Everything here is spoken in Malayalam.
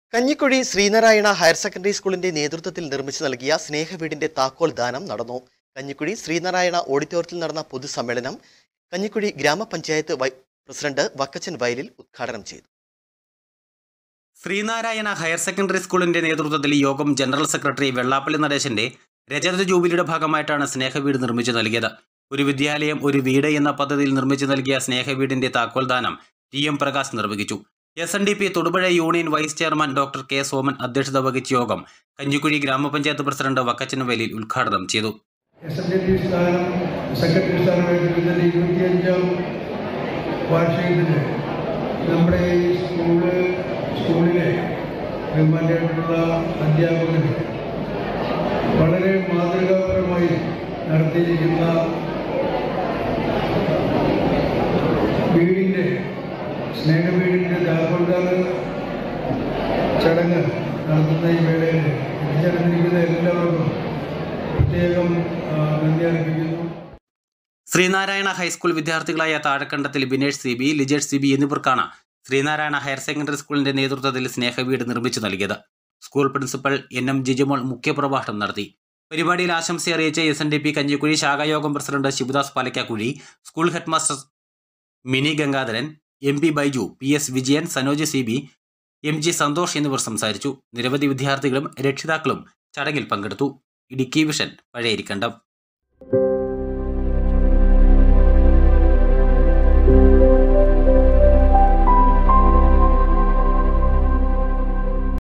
കഞ്ഞിക്കുഴി ശ്രീനാരായണ ഹയർ സെക്കൻഡറി സ്കൂളിന്റെ നേതൃത്വത്തിൽ നിർമ്മിച്ചു നൽകിയ സ്നേഹവീടിന്റെ താക്കോൽ ദാനം നടന്നു കഞ്ഞിക്കുഴി ശ്രീനാരായണ ഓഡിറ്റോറിയത്തിൽ നടന്ന പൊതുസമ്മേളനം കഞ്ഞിക്കുഴി ഗ്രാമപഞ്ചായത്ത് വൈ- പ്രസിഡന്റ് വക്കച്ചൻ വയലിൽ ഉദ്ഘാടനം ചെയ്തു ശ്രീനാരായണ ഹയർ സെക്കൻഡറി സ്കൂളിന്റെ നേതൃത്വത്തിൽ യോഗം ജനറൽ സെക്രട്ടറി വെള്ളാപ്പള്ളി നടേശന്റെ രജത ജൂബിലിയുടെ ഭാഗമായിട്ടാണ് സ്നേഹവീട് നിർമ്മിച്ചു നൽകിയത് ഒരു വിദ്യാലയം ഒരു വീട് എന്ന പദ്ധതിയിൽ നിർമ്മിച്ചു നൽകിയ സ്നേഹവീടിന്റെ താക്കോൽദാനം ടി എം പ്രകാശ് നിർവഹിച്ചു S N D P Thodupuzha union vice chairman doctor K Soman അധ്യക്ഷത വഹിച്ച യോഗം കഞ്ഞിക്കുഴി ഗ്രാമപഞ്ചായത്ത് പ്രസിഡന്റ് വക്കച്ചൻ വയലിൽ ഉദ്ഘാടനം ചെയ്തു എസ് എൻ ഡി പി സ്ഥാനം സെക്രട്ടറി സ്ഥാനമായിട്ട് ഇതിൻ്റെ ഇരുപത്തിയഞ്ചാം വാർഷികത്തിന് നമ്മുടെ ഈ സ്കൂള് സ്കൂളിലെ ബഹുമാനായിട്ടുള്ള അധ്യാപകർ വളരെ മാതൃകാപരമായി നടത്തിയിരിക്കുന്ന വീടിൻ്റെ സ്നേഹവീടിൻ്റെ താക്കോൽദാന ചടങ്ങ് നടത്തുന്ന ഈ വേളയിൽ എത്തിച്ചേർന്നിരിക്കുന്ന എല്ലാവർക്കും പ്രത്യേകം ആ, നന്ദി അർപ്പിക്കുന്നു ശ്രീനാരായണ ഹൈസ്കൂൾ വിദ്യാർത്ഥികളായ Thazhakkandathil Binesh C B Lijesh C B എന്നിവർക്കാണ് ശ്രീനാരായണ ഹയർ സെക്കൻഡറി സ്കൂളിന്റെ നേതൃത്വത്തിൽ സ്നേഹവീട് നിർമ്മിച്ചു നൽകിയത് school principal N M Jijamol മുഖ്യപ്രഭാഷണം നടത്തി പരിപാടിയിൽ ആശംസ അറിയിച്ച S N D P Kanjikuzhi ശാഖായോഗം president Sivadas Palakkakuzhi school headmaster Mini Gangadharan M P Baiju P S Vijayan Sanoj C B M G Santhosh എന്നിവർ സംസാരിച്ചു നിരവധി വിദ്യാർത്ഥികളും രക്ഷിതാക്കളും ചടങ്ങിൽ പങ്കെടുത്തു ഇടുക്കി വിഷൻ പഴയരിക്കണ്ടം